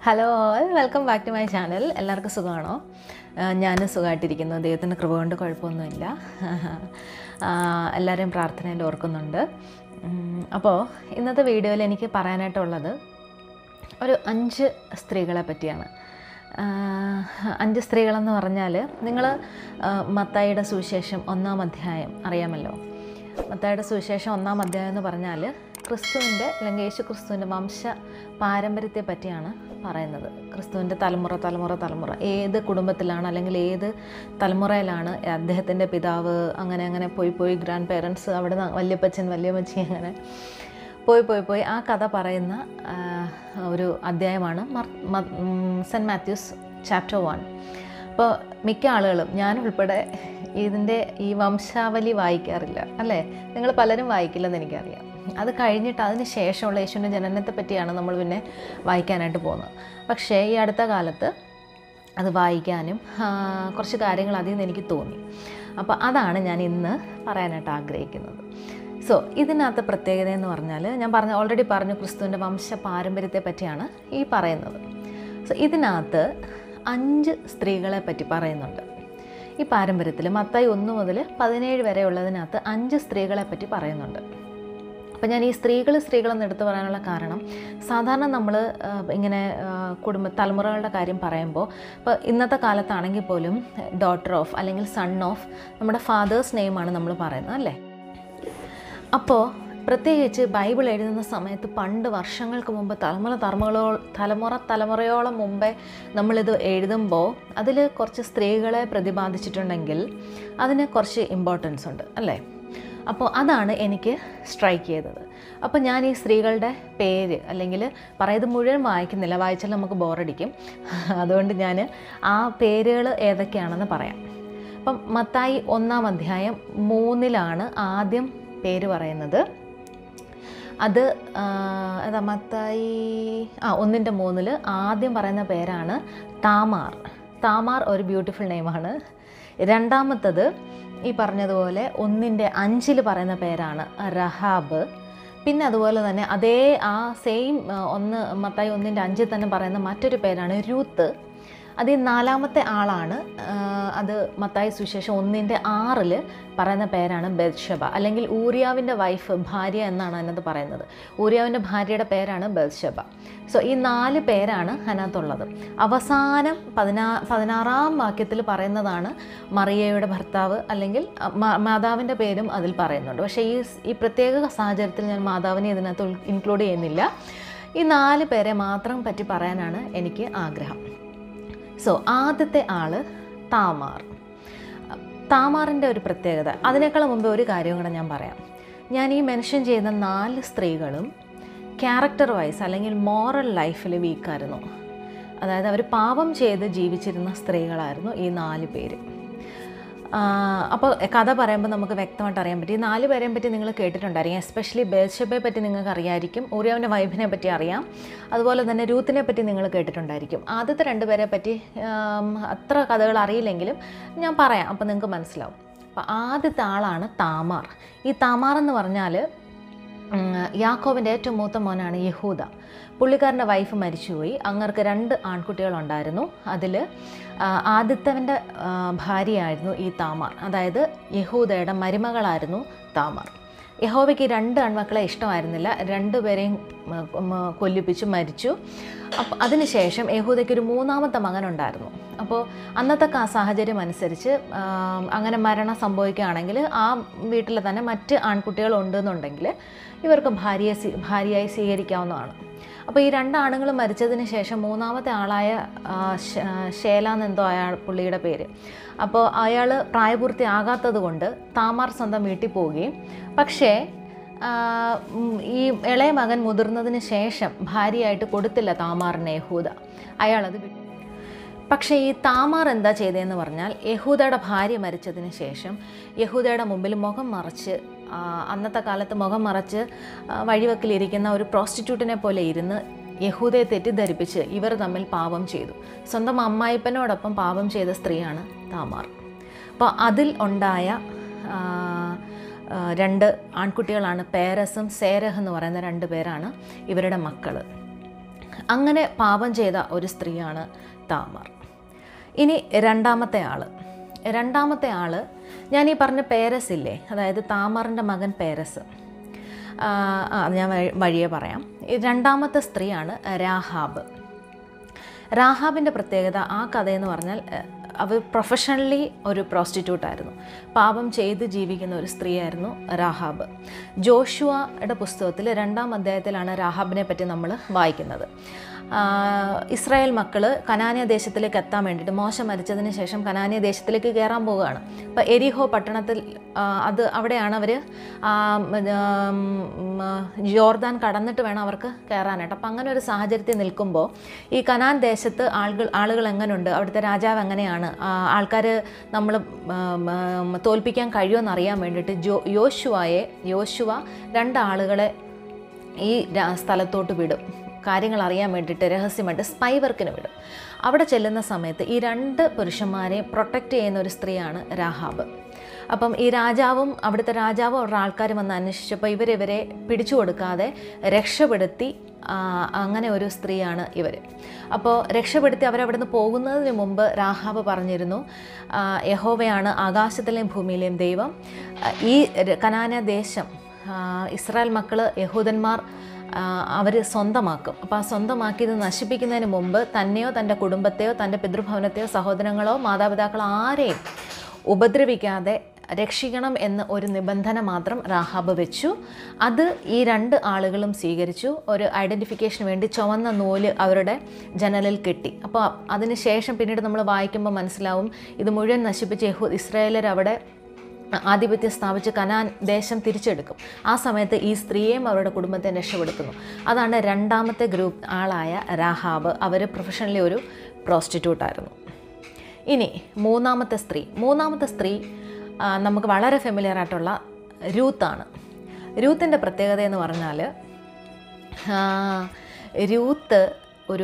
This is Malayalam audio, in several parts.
hello all welcome back to my channel എല്ലാവർക്കും സുഖമാണോ ഞാൻ സുഖമായിട്ടിരിക്കുന്നു ദൈവത്തിൻ്റെ കൃപ കൊണ്ട് കുഴപ്പമൊന്നുമില്ല ആ, എല്ലാവരെയും പ്രാർത്ഥനയിൽ ഓർക്കുന്നുണ്ട് ഉം, അപ്പോൾ ഇന്നത്തെ വീഡിയോയിൽ എനിക്ക് പറയാനായിട്ടുള്ളത് ഒരു അഞ്ച് സ്ത്രീകളെ പറ്റിയാണ് ആ, അഞ്ച് സ്ത്രീകളെന്ന് പറഞ്ഞാൽ നിങ്ങൾ മത്തായിയുടെ സുവിശേഷം ഒന്നാം അധ്യായം അറിയാമല്ലോ മത്തായിയുടെ സുവിശേഷം ഒന്നാം അധ്യായം എന്ന് പറഞ്ഞാൽ ക്രിസ്തുവിൻ്റെ അല്ലെങ്കിൽ യേശു ക്രിസ്തുവിൻ്റെ വംശ പാരമ്പര്യത്തെ പറ്റിയാണ് പറയുന്നത് ക്രിസ്തുവിൻ്റെ തലമുറ തലമുറ തലമുറ ഏത് കുടുംബത്തിലാണ് അല്ലെങ്കിൽ ഏത് തലമുറയിലാണ് അദ്ദേഹത്തിൻ്റെ പിതാവ് അങ്ങനെ അങ്ങനെ പോയി പോയി ഗ്രാൻഡ് പേരൻസ് അവിടെ നിന്ന് വല്യപ്പച്ചൻ വല്യമ്മച്ചി അങ്ങനെ പോയി പോയി പോയി ആ കഥ പറയുന്ന ആ, ഒരു അധ്യായമാണ് സെൻറ്റ് മാത്യൂസ് ചാപ്റ്റർ വൺ അപ്പോൾ മിക്ക ആളുകളും ഞാൻ ഉൾപ്പെടെ ഇതിൻ്റെ ഈ വംശാവലി വായിക്കാറില്ല അല്ലേ നിങ്ങൾ പലരും വായിക്കില്ലെന്ന് എനിക്കറിയാം അത് കഴിഞ്ഞിട്ട് അതിന് ശേഷമുള്ള യേശുവിൻ്റെ ജനനത്തെ പറ്റിയാണ് നമ്മൾ പിന്നെ വായിക്കാനായിട്ട് പോകുന്നത് പക്ഷേ ഈ അടുത്ത കാലത്ത് അത് വായിക്കാനും ആ, കുറച്ച് കാര്യങ്ങൾ അതിൽ നിന്ന് എനിക്ക് തോന്നി അപ്പോൾ അതാണ് ഞാൻ ഇന്ന് പറയാനായിട്ട് ആഗ്രഹിക്കുന്നത് സോ ഇതിനകത്ത് പ്രത്യേകത എന്ന് പറഞ്ഞാൽ ഞാൻ പറഞ്ഞ ഓൾറെഡി പറഞ്ഞു ക്രിസ്തുവിൻ്റെ വംശ പാരമ്പര്യത്തെ പറ്റിയാണ് ഈ പറയുന്നത് സോ ഇതിനകത്ത് അഞ്ച് സ്ത്രീകളെ പറ്റി പറയുന്നുണ്ട് ഈ പാരമ്പര്യത്തിൽ മത്തായി ഒന്ന് മുതൽ പതിനേഴ് വരെ ഉള്ളതിനകത്ത് അഞ്ച് സ്ത്രീകളെ പറ്റി പറയുന്നുണ്ട് അപ്പം ഞാൻ ഈ സ്ത്രീകൾ സ്ത്രീകളെന്ന് എടുത്തു പറയാനുള്ള കാരണം സാധാരണ നമ്മൾ ഇങ്ങനെ ആ, കുടുംബ തലമുറകളുടെ കാര്യം പറയുമ്പോൾ ഇപ്പോൾ ഇന്നത്തെ കാലത്താണെങ്കിൽ പോലും ഡോട്ടർ ഓഫ് അല്ലെങ്കിൽ സൺ ഓഫ് നമ്മുടെ ഫാദേഴ്സ് നെയിമാണ് നമ്മൾ പറയുന്നത് അല്ലേ അപ്പോൾ പ്രത്യേകിച്ച് ബൈബിൾ എഴുതുന്ന സമയത്ത് പണ്ട് വർഷങ്ങൾക്ക് മുമ്പ് തലമുറ തലമുറകളോ തലമുറ തലമുറയോളം മുമ്പേ നമ്മളിത് എഴുതുമ്പോൾ അതിൽ കുറച്ച് സ്ത്രീകളെ പ്രതിപാദിച്ചിട്ടുണ്ടെങ്കിൽ അതിന് കുറച്ച് ഇമ്പോർട്ടൻസ് ഉണ്ട് അല്ലേ അപ്പോൾ അതാണ് എനിക്ക് സ്ട്രൈക്ക് ചെയ്തത് അപ്പോൾ ഞാൻ ഈ സ്ത്രീകളുടെ പേര് അല്ലെങ്കിൽ പറയുന്നത് മുഴുവൻ വായിക്കുന്നില്ല വായിച്ചാൽ നമുക്ക് ബോറടിക്കും അതുകൊണ്ട് ഞാൻ ആ പേരുകൾ ഏതൊക്കെയാണെന്ന് പറയാം അപ്പം മത്തായി ഒന്നാം അധ്യായം മൂന്നിലാണ് ആദ്യം പേര് പറയുന്നത് അത് ആ, ഏതാ മത്തായി ആ ഒന്നിൻ്റെ മൂന്നിൽ ആദ്യം പറയുന്ന പേരാണ് താമാർ താമാർ ഒരു ബ്യൂട്ടിഫുൾ നെയിമാണ് രണ്ടാമത്തത് ഈ പറഞ്ഞതുപോലെ ഒന്നിൻ്റെ അഞ്ചിൽ പറയുന്ന പേരാണ് റഹാബ് പിന്നെ അതുപോലെ തന്നെ അതേ ആ സെയിം ഒന്ന് മത്തായി ഒന്നിൻ്റെ അഞ്ചിൽ തന്നെ പറയുന്ന മറ്റൊരു പേരാണ് രൂത്ത് അതിൽ നാലാമത്തെ ആളാണ് ആ, അത് മത്തായി സുശേഷം ഒന്നിൻ്റെ ആറിൽ പറയുന്ന പേരാണ് ബെത്ഷബ അല്ലെങ്കിൽ ഊറിയാവിൻ്റെ വൈഫ് ഭാര്യ എന്നാണ് അതിനകത്ത് പറയുന്നത് ഊറിയാവിൻ്റെ ഭാര്യയുടെ പേരാണ് ബെത്ഷബ സോ ഈ നാല് പേരാണ് അതിനകത്തുള്ളത് അവസാനം പതിനാ പതിനാറാം വാക്യത്തിൽ പറയുന്നതാണ് മറിയയുടെ ഭർത്താവ് അല്ലെങ്കിൽ മ- മാതാവിൻ്റെ പേരും അതിൽ പറയുന്നുണ്ട് പക്ഷേ ഈ ഈ പ്രത്യേക സാഹചര്യത്തിൽ ഞാൻ മാതാവിനെ ഇതിനകത്ത് ഇൻക്ലൂഡ് ചെയ്യുന്നില്ല ഈ നാല് പേരെ മാത്രം പറ്റി പറയാനാണ് എനിക്ക് ആഗ്രഹം സോ ആദ്യത്തെ ആള് താമാർ താമാറിൻ്റെ ഒരു പ്രത്യേകത അതിനേക്കാൾ മുമ്പ് ഒരു കാര്യം കൂടെ ഞാൻ പറയാം ഞാൻ ഈ മെൻഷൻ ചെയ്യുന്ന നാല് സ്ത്രീകളും ക്യാരക്ടർ വൈസ് അല്ലെങ്കിൽ മോറൽ ലൈഫിൽ വീക്കായിരുന്നു അതായത് അവർ പാപം ചെയ്ത് ജീവിച്ചിരുന്ന സ്ത്രീകളായിരുന്നു ഈ നാല് പേര് അപ്പോൾ കഥ പറയുമ്പോൾ നമുക്ക് വ്യക്തമായിട്ട് അറിയാൻ പറ്റും ഈ നാല് പേരെയും പറ്റി നിങ്ങൾ കേട്ടിട്ടുണ്ടായിരിക്കും എസ്പെഷ്യലി ബേർഷബയെ പറ്റി നിങ്ങൾക്ക് അറിയായിരിക്കും ഊരിയാവിൻ്റെ വൈഫിനെ പറ്റി അറിയാം അതുപോലെ തന്നെ രൂത്തിനെ പറ്റി നിങ്ങൾ കേട്ടിട്ടുണ്ടായിരിക്കും ആദ്യത്തെ രണ്ട് പേരെ പറ്റി ആം, അത്ര കഥകൾ അറിയില്ലെങ്കിലും ഞാൻ പറയാം അപ്പോൾ നിങ്ങൾക്ക് മനസ്സിലാവും അപ്പോൾ ആദ്യത്തെ ആളാണ് താമാർ ഈ താമാർ എന്ന് പറഞ്ഞാൽ ഉം, യാക്കോബിൻ്റെ ഏറ്റവും മൂത്ത മോനാണ് യഹൂദ പുള്ളിക്കാരൻ്റെ വൈഫ് മരിച്ചുപോയി അങ്ങർക്ക് രണ്ട് ആൺകുട്ടികളുണ്ടായിരുന്നു അതിൽ ആദിത്യവൻ്റെ ഭാര്യയായിരുന്നു ഈ താമാർ അതായത് യഹൂദയുടെ മരുമകളായിരുന്നു താമാർ യഹോവയ്ക്ക് ഈ രണ്ട് ആൺമക്കളെ ഇഷ്ടമായിരുന്നില്ല രണ്ടുപേരെയും ഉം, ഉം, കൊല്ലിപ്പിച്ചു മരിച്ചു അപ്പം അതിനുശേഷം യഹൂദയ്ക്ക് ഒരു മൂന്നാമത്തെ മകനുണ്ടായിരുന്നു അപ്പോൾ അന്നത്തെ കാ സാഹചര്യം അനുസരിച്ച് ആം, അങ്ങനെ മരണം സംഭവിക്കുകയാണെങ്കിൽ ആ വീട്ടിൽ തന്നെ മറ്റ് ആൺകുട്ടികൾ ഉണ്ടെന്നുണ്ടെങ്കിൽ ഇവർക്ക് ഭാര്യയെ സ്വീ- ഭാര്യയായി സ്വീകരിക്കാവുന്നതാണ് അപ്പോൾ ഈ രണ്ട് ആണുങ്ങളും മരിച്ചതിന് ശേഷം മൂന്നാമത്തെ ആളായ ആ, ശ- ശേല എന്നെന്തോ അയാൾ പുള്ളിയുടെ പേര് അപ്പോൾ അയാൾ പ്രായപൂർത്തിയാകാത്തത് കൊണ്ട് താമാർ സ്വന്തം വീട്ടിൽ പോവുകയും പക്ഷേ ആ, ഉം, ഈ ഇളയ മകൻ മുതിർന്നതിന് ശേഷം ഭാര്യയായിട്ട് കൊടുത്തില്ല താമാറിനെ യഹൂദ അയാളത് വിട്ടു പക്ഷേ ഈ താമാർ എന്താ ചെയ്തതെന്ന് പറഞ്ഞാൽ യഹൂദയുടെ ഭാര്യ മരിച്ചതിന് ശേഷം യഹൂദയുടെ മുമ്പിൽ മുഖം മറച്ച് ആ, അന്നത്തെ കാലത്ത് മുഖം മറച്ച് ആ, വഴിവക്കിലിരിക്കുന്ന ഒരു പ്രോസ്റ്റിറ്റ്യൂട്ടിനെ പോലെ ഇരുന്ന് യഹൂദയെ തെറ്റിദ്ധരിപ്പിച്ച് ഇവർ തമ്മിൽ പാപം ചെയ്തു സ്വന്തം അമ്മായിപ്പനോടൊപ്പം പാപം ചെയ്ത സ്ത്രീയാണ് താമാർ അപ്പോൾ അതിൽ ഉണ്ടായ ആ, ആ, രണ്ട് ആൺകുട്ടികളാണ് പേരസും സേരഹ് എന്ന് പറയുന്ന രണ്ട് പേരാണ് ഇവരുടെ മക്കൾ അങ്ങനെ പാപം ചെയ്ത ഒരു സ്ത്രീയാണ് താമർ ഇനി രണ്ടാമത്തെ ആൾ രണ്ടാമത്തെ ആൾ ഞാൻ ഈ പറഞ്ഞ പേരസ് ഇല്ലേ അതായത് താമറിൻ്റെ മകൻ പേരസ് ആ, ആ, അത് ഞാൻ വഴി- വഴിയെ പറയാം ഈ രണ്ടാമത്തെ സ്ത്രീയാണ് രാഹാബ് രാഹാബിൻ്റെ പ്രത്യേകത ആ കഥയെന്ന് പറഞ്ഞാൽ എഹ്, അവർ പ്രൊഫഷണലി ഒരു പ്രോസ്റ്റിറ്റ്യൂട്ടായിരുന്നു പാപം ചെയ്ത് ജീവിക്കുന്ന ഒരു സ്ത്രീയായിരുന്നു രാഹാബ് ജോഷുവയുടെ പുസ്തകത്തിൽ രണ്ടാം അധ്യായത്തിലാണ് രാഹാബിനെ പറ്റി നമ്മൾ വായിക്കുന്നത് ആ, ഇസ്രായേൽ മക്കൾ കനാന്യ ദേശത്തിലേക്ക് എത്താൻ വേണ്ടിയിട്ട് മോശം മരിച്ചതിന് ശേഷം കനാന്യ ദേശത്തിലേക്ക് കയറാൻ പോവുകയാണ് അപ്പോൾ എരിഹോ പട്ടണത്തിൽ ആ, അത് അവിടെയാണ് അവർ ജോർദാൻ കടന്നിട്ട് വേണം അവർക്ക് കയറാനായിട്ട് അപ്പം അങ്ങനെ ഒരു സാഹചര്യത്തിൽ നിൽക്കുമ്പോൾ ഈ കനാൻ ദേശത്ത് ആളുകൾ ആളുകൾ എങ്ങനെയുണ്ട് അവിടുത്തെ രാജാവ് എങ്ങനെയാണ് ആൾക്കാർ നമ്മൾ തോൽപ്പിക്കാൻ കഴിയുമെന്ന് അറിയാൻ വേണ്ടിയിട്ട് ജോ യോശുവയെ യോശുവ രണ്ടാളുകളെ ഈ രാ- സ്ഥലത്തോട്ട് വിടും കാര്യങ്ങൾ അറിയാൻ വേണ്ടിയിട്ട് രഹസ്യമായിട്ട് സ്പൈ വർക്കിന് വിടും അവിടെ ചെല്ലുന്ന സമയത്ത് ഈ രണ്ട് പുരുഷന്മാരെ പ്രൊട്ടക്റ്റ് ചെയ്യുന്ന ഒരു സ്ത്രീയാണ് രാഹാബ് അപ്പം ഈ രാജാവും അവിടുത്തെ രാജാവും അവരുടെ ആൾക്കാരും വന്ന് അന്വേഷിച്ചപ്പോൾ ഇവരിവരെ പിടിച്ചു കൊടുക്കാതെ രക്ഷപ്പെടുത്തി ആ, അങ്ങനെ ഒരു സ്ത്രീയാണ് ഇവർ അപ്പോൾ രക്ഷപ്പെടുത്തി അവരവിടുന്ന് പോകുന്നതിന് മുമ്പ് രാഹാബ് പറഞ്ഞിരുന്നു ആ, യഹോവയാണ് ആകാശത്തിലെയും ഭൂമിയിലെയും ദൈവം ആ, ഈ ര- കനാന ദേശം ആ, ഇസ്രായേൽ മക്കൾ യഹൂദന്മാർ അവർ സ്വന്തമാക്കും അപ്പോൾ ആ സ്വന്തമാക്കിയത് നശിപ്പിക്കുന്നതിന് മുമ്പ് തന്നെയോ തൻ്റെ കുടുംബത്തെയോ തൻ്റെ പിതൃഭവനത്തെയോ സഹോദരങ്ങളോ മാതാപിതാക്കളോ ആരെയും ഉപദ്രവിക്കാതെ രക്ഷിക്കണം എന്ന് ഒരു നിബന്ധന മാത്രം റാഹാബ് വെച്ചു അത് ഈ രണ്ട് ആളുകളും സ്വീകരിച്ചു ഒരു ഐഡൻറ്റിഫിക്കേഷന് വേണ്ടി ചുവന്ന നൂല് അവരുടെ ജനലിൽ കെട്ടി അപ്പോൾ അതിന് ശേഷം പിന്നീട് നമ്മൾ വായിക്കുമ്പോൾ മനസ്സിലാവും ഇത് മുഴുവൻ നശിപ്പിച്ച് യഹൂ ഇസ്രായേലർ അവിടെ ആധിപത്യം സ്ഥാപിച്ച് കനാൻ ദേശം തിരിച്ചെടുക്കും ആ സമയത്ത് ഈ സ്ത്രീയെയും അവരുടെ കുടുംബത്തെ രക്ഷപ്പെടുത്തുന്നു അതാണ് രണ്ടാമത്തെ ഗ്രൂപ്പ് ആളായ രാഹാബ് അവർ പ്രൊഫഷണലി ഒരു പ്രോസ്റ്റിറ്റ്യൂട്ടായിരുന്നു ഇനി മൂന്നാമത്തെ സ്ത്രീ മൂന്നാമത്തെ സ്ത്രീ ആ, നമുക്ക് വളരെ ഫെമിലിയർ ആയിട്ടുള്ള രൂത്താണ് രൂത്തിൻ്റെ പ്രത്യേകത എന്ന് പറഞ്ഞാൽ ആ, രൂത്ത് ഒരു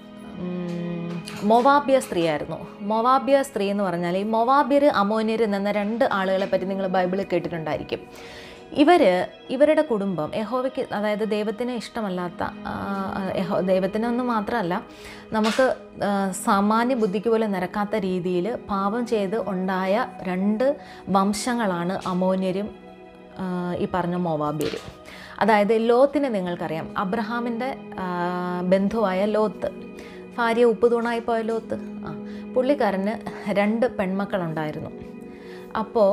ഉം, മൊവാബിയ സ്ത്രീയായിരുന്നു മൊവാബിയ സ്ത്രീ എന്ന് പറഞ്ഞാൽ ഈ മൊവാബിയർ അമോന്യർ എന്ന രണ്ട് ആളുകളെ പറ്റി നിങ്ങൾ ബൈബിളിൽ കേട്ടിട്ടുണ്ടായിരിക്കും ഇവർ ഇവരുടെ കുടുംബം യഹോവയ്ക്ക് അതായത് ദൈവത്തിന് ഇഷ്ടമല്ലാത്ത ആ, യഹോ ദൈവത്തിനൊന്നും മാത്രമല്ല നമുക്ക് ആ, സാമാന്യ ബുദ്ധിക്ക് പോലും നിരക്കാത്ത രീതിയിൽ പാപം ചെയ്ത് ഉണ്ടായ രണ്ട് വംശങ്ങളാണ് അമോന്യരും ആ, ഈ പറഞ്ഞ മോവാബിയരും അതായത് ലോത്തിനെ നിങ്ങൾക്കറിയാം അബ്രഹാമിൻ്റെ ആ, ബന്ധുവായ ലോത്ത് ഭാര്യ ഉപ്പ് തൂണായി പോയ ലോത്ത് ആ പുള്ളിക്കാരന് രണ്ട് പെൺമക്കളുണ്ടായിരുന്നു അപ്പോൾ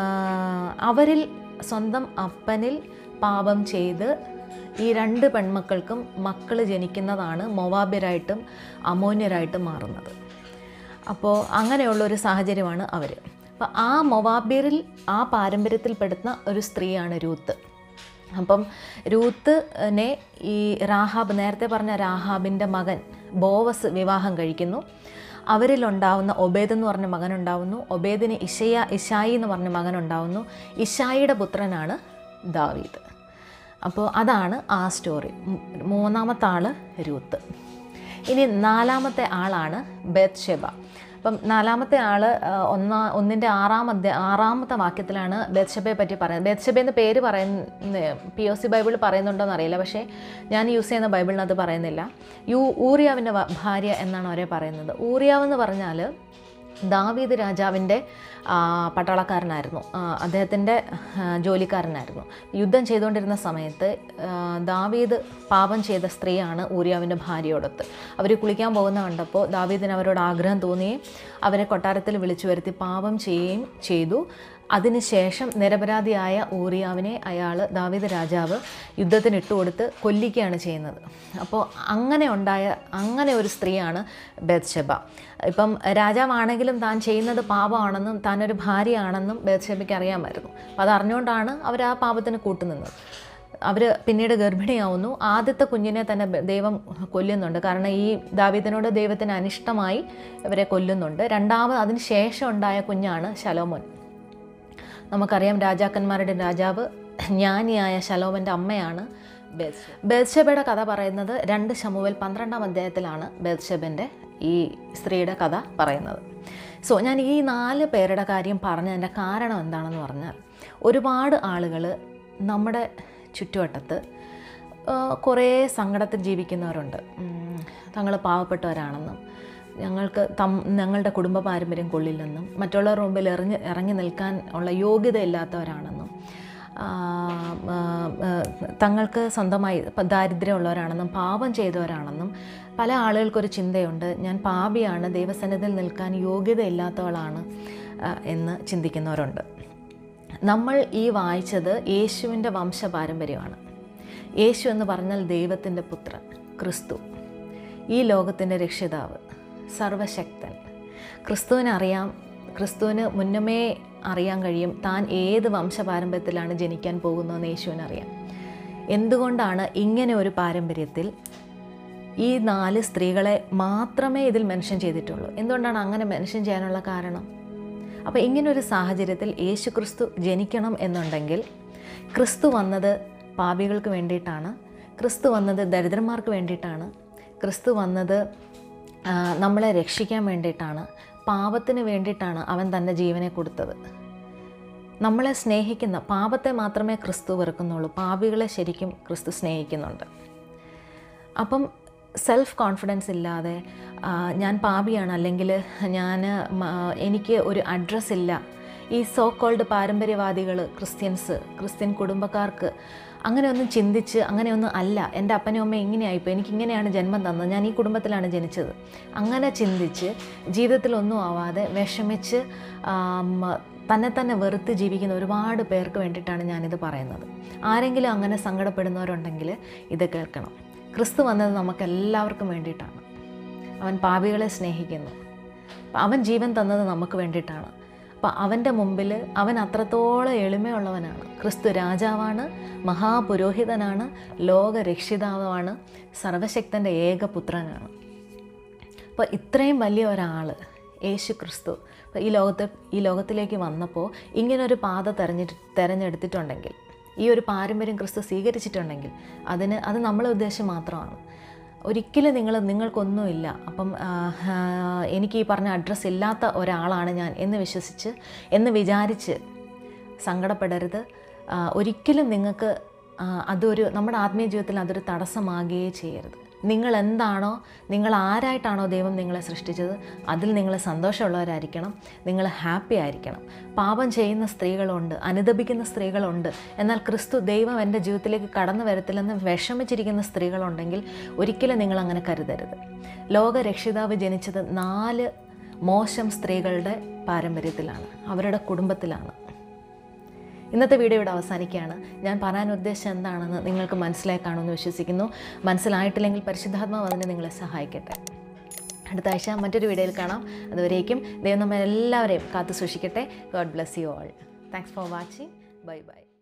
അവരിൽ സ്വന്തം അപ്പനിൽ പാപം ചെയ്ത് ഈ രണ്ട് പെൺമക്കൾക്കും മക്കൾ ജനിക്കുന്നതാണ് മൊവാബിയരായിട്ടും അമോന്യരായിട്ടും മാറുന്നത് അപ്പോൾ അങ്ങനെയുള്ളൊരു സാഹചര്യമാണ് അവർ അപ്പോൾ ആ മൊവാബിയറിൽ ആ പാരമ്പര്യത്തിൽപ്പെടുന്ന ഒരു സ്ത്രീയാണ് രൂത്ത് അപ്പം രൂത്തിനെ ഈ റാഹാബ് നേരത്തെ പറഞ്ഞ രാഹാബിൻ്റെ മകൻ ബോവസ് വിവാഹം കഴിക്കുന്നു അവരിലുണ്ടാവുന്ന ഒബേദ് എന്ന് പറഞ്ഞ മകനുണ്ടാവുന്നു ഒബേദിന് ഇഷയ ഇഷായി എന്ന് പറഞ്ഞ മകനുണ്ടാവുന്നു ഇഷായിയുടെ പുത്രനാണ് ദാവീദ് അപ്പോൾ അതാണ് ആ സ്റ്റോറി മൂ- മൂന്നാമത്തെ ആൾ രൂത്ത് ഇനി നാലാമത്തെ ആളാണ് ബേത്ഷെബ അപ്പം നാലാമത്തെ ആൾ ഒന്നാ ഒന്നിൻ്റെ ആറാം അധ്യായ ആറാമത്തെ വാക്യത്തിലാണ് ബേത്ഷബയെ പറ്റി പറയുന്നത് ബേത്ഷബ എന്ന് പേര് പറയുന്ന പി ഒ സി ബൈബിളിൽ പറയുന്നുണ്ടോയെന്ന് അറിയില്ല പക്ഷേ ഞാൻ യൂസ് ചെയ്യുന്ന ബൈബിളിനകത്ത് പറയുന്നില്ല യു ഊറിയാവിൻ്റെ വ- ഭാര്യ എന്നാണ് അവരെ പറയുന്നത് ഊറിയാവെന്ന് പറഞ്ഞാൽ ദാവീദ് രാജാവിൻ്റെ ആ, പട്ടാളക്കാരനായിരുന്നു ആ, അദ്ദേഹത്തിൻ്റെ ആ, ജോലിക്കാരനായിരുന്നു യുദ്ധം ചെയ്തുകൊണ്ടിരുന്ന സമയത്ത് ആ, ദാവീദ് പാപം ചെയ്ത സ്ത്രീയാണ് ഊരിയാവിൻ്റെ ഭാര്യയോടൊത്ത് അവർ കുളിക്കാൻ പോകുന്ന കണ്ടപ്പോൾ ദാവീദിന് അവരോട് ആഗ്രഹം തോന്നുകയും അവരെ കൊട്ടാരത്തിൽ വിളിച്ചു വരുത്തി പാപം ചെയ്യുകയും ചെയ്തു അതിനുശേഷം നിരപരാധിയായ ഊറിയാവിനെ അയാൾ ദാവീദ് രാജാവ് യുദ്ധത്തിന് ഇട്ടുകൊടുത്ത് കൊല്ലിക്കുകയാണ് ചെയ്യുന്നത് അപ്പോൾ അങ്ങനെ ഉണ്ടായ അങ്ങനെ ഒരു സ്ത്രീയാണ് ബേത്ഷെബ ഇപ്പം രാജാവാണെങ്കിലും താൻ ചെയ്യുന്നത് പാപമാണെന്നും താനൊരു ഭാര്യയാണെന്നും ബേത്ഷെബയ്ക്ക് അറിയാമായിരുന്നു അപ്പോൾ അത് അറിഞ്ഞുകൊണ്ടാണ് അവർ ആ പാപത്തിന് കൂട്ടുനിന്നത് അവർ പിന്നീട് ഗർഭിണിയാവുന്നു ആദ്യത്തെ കുഞ്ഞിനെ തന്നെ ബ- ദൈവം കൊല്ലുന്നുണ്ട് കാരണം ഈ ദാവീദിനോട് ദൈവത്തിന് അനിഷ്ടമായി ഇവരെ കൊല്ലുന്നുണ്ട് രണ്ടാമത് അതിന് ശേഷം ഉണ്ടായ കുഞ്ഞാണ് ശലോമോൻ നമുക്കറിയാം രാജാക്കന്മാരുടെ രാജാവ് ജ്ഞാനിയായ ശലോമൻ്റെ അമ്മയാണ് ബേത്ഷ ബേത്ഷബയുടെ കഥ പറയുന്നത് രണ്ട് ശമുവൽ പന്ത്രണ്ടാം അധ്യായത്തിലാണ് ബേത്ഷബൻ്റെ ഈ സ്ത്രീയുടെ കഥ പറയുന്നത് സോ ഞാൻ ഈ നാല് പേരുടെ കാര്യം പറഞ്ഞതിൻ്റെ കാരണം എന്താണെന്ന് പറഞ്ഞാൽ ഒരുപാട് ആളുകൾ നമ്മുടെ ചുറ്റുവട്ടത്ത് കുറേ സങ്കടത്തിൽ ജീവിക്കുന്നവരുണ്ട് ഉം, തങ്ങൾ പാവപ്പെട്ടവരാണെന്നും ഞങ്ങൾക്ക് തം ഞങ്ങളുടെ കുടുംബ പാരമ്പര്യം കൊള്ളില്ലെന്നും മറ്റുള്ളവരുടെ മുമ്പിൽ എറിഞ്ഞ് ഇറങ്ങി നിൽക്കാൻ ഉള്ള യോഗ്യതയില്ലാത്തവരാണെന്നും ആ, ആ, ആ, തങ്ങൾക്ക് സ്വന്തമായി ഇപ്പം ദാരിദ്ര്യമുള്ളവരാണെന്നും പാപം ചെയ്തവരാണെന്നും പല ആളുകൾക്കൊരു ചിന്തയുണ്ട് ഞാൻ പാപിയാണ് ദൈവസന്നിധിയിൽ നിൽക്കാൻ യോഗ്യതയില്ലാത്തവളാണ് ആ, എന്ന് ചിന്തിക്കുന്നവരുണ്ട് നമ്മൾ ഈ വായിച്ചത് യേശുവിൻ്റെ വംശപാരമ്പര്യമാണ് യേശു എന്ന് പറഞ്ഞാൽ ദൈവത്തിൻ്റെ പുത്രൻ ക്രിസ്തു ഈ ലോകത്തിൻ്റെ രക്ഷിതാവ് സർവശക്തൻ ക്രിസ്തുവിനെ അറിയാം ക്രിസ്തുവിന് മുന്നമേ അറിയാൻ കഴിയും താൻ ഏത് വംശപാരമ്പര്യത്തിലാണ് ജനിക്കാൻ പോകുന്നതെന്ന് യേശുവിന് അറിയാം എന്തുകൊണ്ടാണ് ഇങ്ങനെ ഒരു പാരമ്പര്യത്തിൽ ഈ നാല് സ്ത്രീകളെ മാത്രമേ ഇതിൽ മെൻഷൻ ചെയ്തിട്ടുള്ളൂ എന്തുകൊണ്ടാണ് അങ്ങനെ മെൻഷൻ ചെയ്യാനുള്ള കാരണം അപ്പോൾ ഇങ്ങനൊരു സാഹചര്യത്തിൽ യേശു ക്രിസ്തു ജനിക്കണം എന്നുണ്ടെങ്കിൽ ക്രിസ്തു വന്നത് പാപികൾക്ക് വേണ്ടിയിട്ടാണ് ക്രിസ്തു വന്നത് ദരിദ്രന്മാർക്ക് വേണ്ടിയിട്ടാണ് ക്രിസ്തു വന്നത് ആ, നമ്മളെ രക്ഷിക്കാൻ വേണ്ടിയിട്ടാണ് പാപത്തിന് വേണ്ടിയിട്ടാണ് അവൻ തൻ്റെ ജീവനെ കൊടുത്തത് നമ്മളെ സ്നേഹിക്കുന്ന പാപത്തെ മാത്രമേ ക്രിസ്തു വെറുക്കുന്നുള്ളൂ പാപികളെ ശരിക്കും ക്രിസ്തു സ്നേഹിക്കുന്നുണ്ട് അപ്പം സെൽഫ് കോൺഫിഡൻസ് ഇല്ലാതെ ആ, ഞാൻ പാപിയാണ് അല്ലെങ്കിൽ ഞാൻ മ- എനിക്ക് ഒരു അഡ്രസ്സ് ഇല്ല ഈ സോ കോൾഡ് പാരമ്പര്യവാദികൾ ക്രിസ്ത്യൻസ് ക്രിസ്ത്യൻ കുടുംബക്കാർക്ക് അങ്ങനെയൊന്നും ചിന്തിച്ച് അങ്ങനെയൊന്നും അല്ല എൻ്റെ അപ്പനും അമ്മയും ഇങ്ങനെയായിപ്പോൾ എനിക്ക് ഇങ്ങനെയാണ് ജന്മം തന്നത് ഞാൻ ഈ കുടുംബത്തിലാണ് ജനിച്ചത് അങ്ങനെ ചിന്തിച്ച് ജീവിതത്തിലൊന്നും ആവാതെ വിഷമിച്ച് ആം, തന്നെ തന്നെ വെറുത്ത് ജീവിക്കുന്ന ഒരുപാട് പേർക്ക് വേണ്ടിയിട്ടാണ് ഞാനിത് പറയുന്നത് ആരെങ്കിലും അങ്ങനെ സങ്കടപ്പെടുന്നവരുണ്ടെങ്കിൽ ഇത് കേൾക്കണം ക്രിസ്തു വന്നത് നമുക്ക് എല്ലാവർക്കും വേണ്ടിയിട്ടാണ് അവൻ പാപികളെ സ്നേഹിക്കുന്നു അപ്പം അവൻ ജീവൻ തന്നത് നമുക്ക് വേണ്ടിയിട്ടാണ് അപ്പം അവൻ്റെ മുമ്പിൽ അവൻ അത്രത്തോളം എളിമയുള്ളവനാണ് ക്രിസ്തു രാജാവാണ് മഹാപുരോഹിതനാണ് ലോകരക്ഷിതാവാണ് സർവശക്തൻ്റെ ഏകപുത്രനാണ് അപ്പോൾ ഇത്രയും വലിയ ഒരാൾ യേശു ക്രിസ്തു അപ്പോൾ ഈ ലോകത്ത് ഈ ലോകത്തിലേക്ക് വന്നപ്പോൾ ഇങ്ങനൊരു പാത തെരഞ്ഞെടു തിരഞ്ഞെടുത്തിട്ടുണ്ടെങ്കിൽ ഈ ഒരു പാരമ്പര്യം ക്രിസ്തു സ്വീകരിച്ചിട്ടുണ്ടെങ്കിൽ അതിന് അത് നമ്മളെ ഉദ്ദേശം മാത്രമാണ് ഒരിക്കലും നിങ്ങൾ നിങ്ങൾക്കൊന്നുമില്ല അപ്പം ആ, ആ, എനിക്ക് ഈ പറഞ്ഞ അഡ്രസ്സ് ഇല്ലാത്ത ഒരാളാണ് ഞാൻ എന്ന് വിശ്വസിച്ച് എന്ന് വിചാരിച്ച് സങ്കടപ്പെടരുത് ആ, ഒരിക്കലും നിങ്ങൾക്ക് ആ, അതൊരു നമ്മുടെ ആത്മീയ ജീവിതത്തിൽ അതൊരു തടസ്സമാകുകയേ ചെയ്യരുത് നിങ്ങൾ എന്താണോ നിങ്ങൾ ആരായിട്ടാണോ ദൈവം നിങ്ങളെ സൃഷ്ടിച്ചത് അതിൽ നിങ്ങൾ സന്തോഷമുള്ളവരായിരിക്കണം നിങ്ങൾ ഹാപ്പി ആയിരിക്കണം പാപം ചെയ്യുന്ന സ്ത്രീകളുണ്ട് അനുദപിക്കുന്ന സ്ത്രീകളുണ്ട് എന്നാൽ ക്രിസ്തു ദൈവം എൻ്റെ ജീവിതത്തിലേക്ക് കടന്നു വരത്തില്ലെന്ന് വിഷമിച്ചിരിക്കുന്ന സ്ത്രീകളുണ്ടെങ്കിൽ ഒരിക്കലും നിങ്ങൾ അങ്ങനെ കരുതരുത് ലോക രക്ഷിതാവ് ജനിച്ചത് നാല് മോശം സ്ത്രീകളുടെ പാരമ്പര്യത്തിലാണ് അവരുടെ കുടുംബത്തിലാണ് ഇന്നത്തെ വീഡിയോ ഇവിടെ അവസാനിക്കുകയാണ് ഞാൻ പറയാൻ ഉദ്ദേശം എന്താണെന്ന് നിങ്ങൾക്ക് മനസ്സിലായി കാണുമെന്ന് വിശ്വസിക്കുന്നു മനസ്സിലായിട്ടില്ലെങ്കിൽ പരിശുദ്ധാത്മാവ് അതിനെ നിങ്ങളെ സഹായിക്കട്ടെ അടുത്ത ആഴ്ച മറ്റൊരു വീഡിയോയിൽ കാണാം അതുവരേക്കും ദൈവം നമ്മെ എല്ലാവരെയും കാത്തു സൂക്ഷിക്കട്ടെ God bless you all thanks for watching bye by